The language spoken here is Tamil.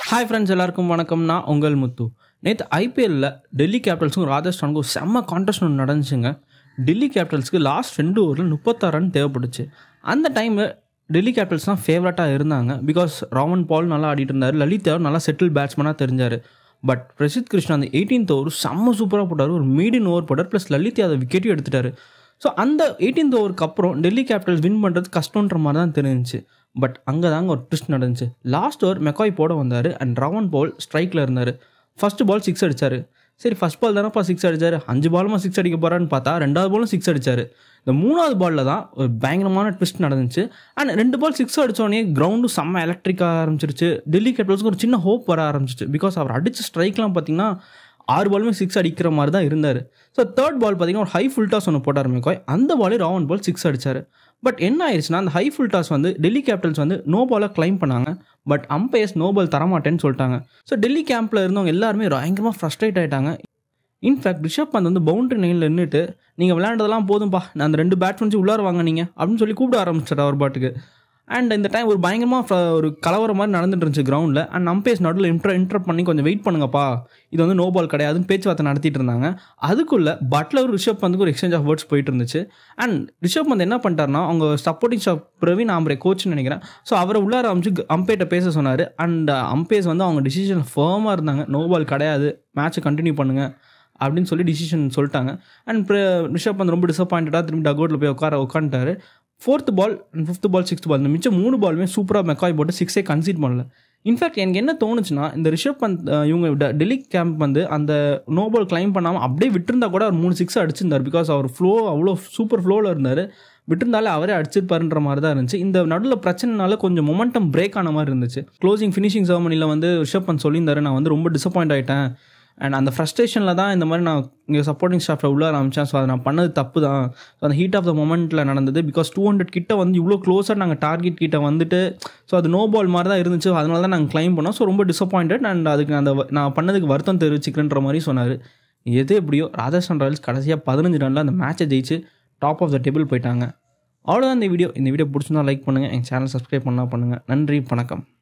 ஹாய் ஃப்ரெண்ட்ஸ் எல்லாருக்கும் வணக்கம் நான் உங்கள் முத்து நேற்று ஐபிஎல்லில் டெல்லி கேபிட்டல்ஸுக்கும் ராஜஸ்தானுக்கும் செம்ம கான்டெஸ்ட் ஒன்று நடந்துச்சுங்க டெல்லி கேபிட்டல்ஸ்க்கு லாஸ்ட் ரெண்டு ஓவரில் முப்பத்தாறு ரன் தேவைப்பட்டுச்சு அந்த டைமில் டெல்லி கேபிட்டல்ஸ் தான் ஃபேவரட்டாக இருந்தாங்க பிகாஸ் ராமன் பால் நல்லா ஆடிட்டு இருந்தார் லலித் யாதவ் நல்லா செட்டில் பேட்ஸ்மேனாக தெரிஞ்சார் பட் பிரசித் கிருஷ்ணா அந்த எயிட்டீன்த் ஓவர் செம்ம சூப்பராக போட்டார் ஒரு மீடியன் ஓவர் போட்டார் ப்ளஸ் லலித் யாதவ் விக்கெட்டும் எடுத்துட்டார் ஸோ அந்த எயிட்டீன்த் ஓவருக்கு அப்புறம் டெல்லி கேபிட்டல்ஸ் வின் பண்ணுறது கஷ்டன்ற மாதிரி தான் தெரிஞ்சிச்சு பட் அங்கே தாங்க ஒரு ட்விஸ்ட் நடந்துச்சு லாஸ்ட் ஓவர் மெக்காய் போட வந்தார் அண்ட் ரவன் பால் ஸ்ட்ரைக்கில் இருந்தார் ஃபர்ஸ்ட் பால் சிக்ஸ் அடிச்சார் சரி ஃபர்ஸ்ட் பால் தானேப்பா சிக்ஸ் அடிச்சார் அஞ்சு பாலுமா சிக்ஸ் அடிக்க போகிறான்னு பார்த்தா ரெண்டாவது பாலும் சிக்ஸ் அடிச்சார் இந்த மூணாவது பாலில் தான் ஒரு பயங்கரமான ட்விஸ்ட் நடந்துச்சு அண்ட் ரெண்டு பால் சிக்ஸ் அடித்தோடனே கிரவுண்டும் செம்ம எலக்ட்ரிக்காக ஆரம்பிச்சிருச்சு டெல்லி கேபிட்டல்ஸ்க்கு ஒரு சின்ன ஹோப் வர ஆரம்பிச்சிச்சு பிகாஸ் அவர் அடித்த ஸ்ட்ரைக்லாம் பார்த்தீங்கன்னா ஆறு பாலுமே சிக்ஸ் அடிக்கிற மாதிரி தான் இருந்தார் ஸோ தேர்ட் பால் பார்த்தீங்கன்னா ஒரு ஹை ஃபுல் டாஸ் ஒன்று போட்டார் மெக்காய் அந்த பாலே ராவன் பால் சிக்ஸ் அடிச்சார் பட் என்ன ஆயிடுச்சுன்னா அந்த ஹை ஃபுல் டாஸ் வந்து டெல்லி கேபிட்டல்ஸ் வந்து நோ பாலை கிளைம் பண்ணாங்க பட் அம்பையர்ஸ் நோ பால் தரமாட்டேன்னு சொல்லிட்டாங்க ஸோ டெல்லி கேம்பில் இருந்தவங்க எல்லாருமே பயங்கரமாக ஃப்ரஸ்ட்ரேட் ஆகிட்டாங்க இன்ஃபேக்ட் ரிஷப் பந்த் வந்து பவுண்டரி நைனில் நின்றுட்டு நீங்கள் விளையாண்டதெல்லாம் போதும்பா நான் அந்த ரெண்டு பேட்ஸ்மேன்ஸ் உள்ளார வாங்க நீங்கள் அப்படின்னு சொல்லி கூப்பிட ஆரம்பிச்சிட்டார் அவர் பாட்டுக்கு அண்ட் இந்த டைம் ஒரு பயங்கரமாக ஒரு கலவரம் மாதிரி நடந்துட்டு இருந்துச்சு கிரவுண்டில் அண்ட் அம்பேஸ் நடுவில் இன்ட்ர இன்டர் பண்ணி கொஞ்சம் வெயிட் பண்ணுங்கப்பா இது வந்து நோ பால் கிடையாதுன்னு பேச்சுவார்த்தை நடத்திட்டு இருந்தாங்க அதுக்குள்ளே பட்லர் ரிஷப் பந்துக்கு ஒரு எக்ஸ்சேஞ்ச் ஆஃப் வேர்ட்ஸ் போயிட்டு இருந்துச்சு அண்ட் ரிஷப் பந்த் என்ன பண்ணிட்டாருன்னா அவங்க சப்போர்ட்டிங் ஸ்டாஃப் பிரவீன் ஆம்பரே கோச்னு நினைக்கிறேன் ஸோ அவரை உள்ளார அமைச்சு அம்பேட்ட பேச சொன்னார் அண்ட் அம்பேஸ் வந்து அவங்க டிசிஷன் ஃபேமாக இருந்தாங்க நோ பால் கிடையாது மேட்ச்சை கண்டினியூ பண்ணுங்கள் அப்படின்னு சொல்லி டிசிஷன் சொல்லிட்டாங்க அண்ட் ரிஷப் பந்த் ரொம்ப டிசப்பாயிண்டடாக திரும்பி டகோட்டில் போய் உட்கார உட்காந்துட்டாரு fourth ball and fifth ball sixth ball இந்த மிச்சம் மூணு பாலுமே சூப்பராக மெக்காய் போட்டு சிக்ஸே கன்சீட் பண்ணல இன்ஃபேக்ட் எனக்கு என்ன தோணுச்சுன்னா இந்த ரிஷப் பந்த் இவங்க டெல்லி கேம்ப் வந்து அந்த நோ பால் கிளைம் பண்ணாமல் அப்படியே விட்டுருந்தா கூட அவர் மூணு சிக்ஸ் அடிச்சிருந்தார் பிகாஸ் அவர் ஃப்ளோ அவ்வளோ சூப்பர் ஃப்ளோவில் இருந்தார் விட்டுருந்தாலே அவரே அடிச்சிருப்பாருன்ற மாதிரி தான் இருந்துச்சு இந்த நடுவில் பிரச்சனைனால கொஞ்சம் மொமெண்டம் பிரேக் ஆன மாதிரி இருந்துச்சு க்ளோசிங் ஃபினிஷிங் செரமனியில் வந்து ரிஷப் பந்த் சொல்லியிருந்தாரு நான் வந்து ரொம்ப டிசப்பாயிண்ட் ஆகிட்டேன் அண்ட் அந்த ஃப்ரஸ்ட்ரேஷனில் தான் இந்த மாதிரி நான் இங்கே சப்போர்ட்டிங் ஸ்டாஃபில் உள்ள ஆரம்பித்தேன் ஸோ அதை நான் பண்ணது தப்பு தான் ஸோ அந்த ஹீட் ஆஃப் த மொமெண்ட்டில் நடந்தது பிகாஸ் டூ ஹண்ட்ரட் கிட்ட வந்து இவ்வளோ க்ளோஸாக நாங்கள் டார்கெட் கிட்ட வந்துட்டு ஸோ அது நோ பால் மாதிரி தான் இருந்துச்சு அதனால தான் நாங்கள் கிளைம் பண்ணோம் ஸோ ரொம்ப டிசப்பாயிண்டட் அண்ட் அதுக்கு அந்த நான் பண்ணதுக்கு வருத்தம் தெரிவிச்சுக்கிறேன்ற மாதிரி சொன்னார் எது எப்படியோ ராஜஸ்தான் ராயல்ஸ் கடைசியாக பதினஞ்சு ரனில் அந்த மேட்சை ஜெயிச்சு டாப் ஆஃப் த டேபிள் போயிட்டாங்க அவ்வளோதான் இந்த வீடியோ இந்த வீடியோ பிடிச்சிருந்தா லைக் பண்ணுங்கள் எங்கள் சேனல் சப்ஸ்கிரைப் பண்ணால் பண்ணுங்கள் நன்றி வணக்கம்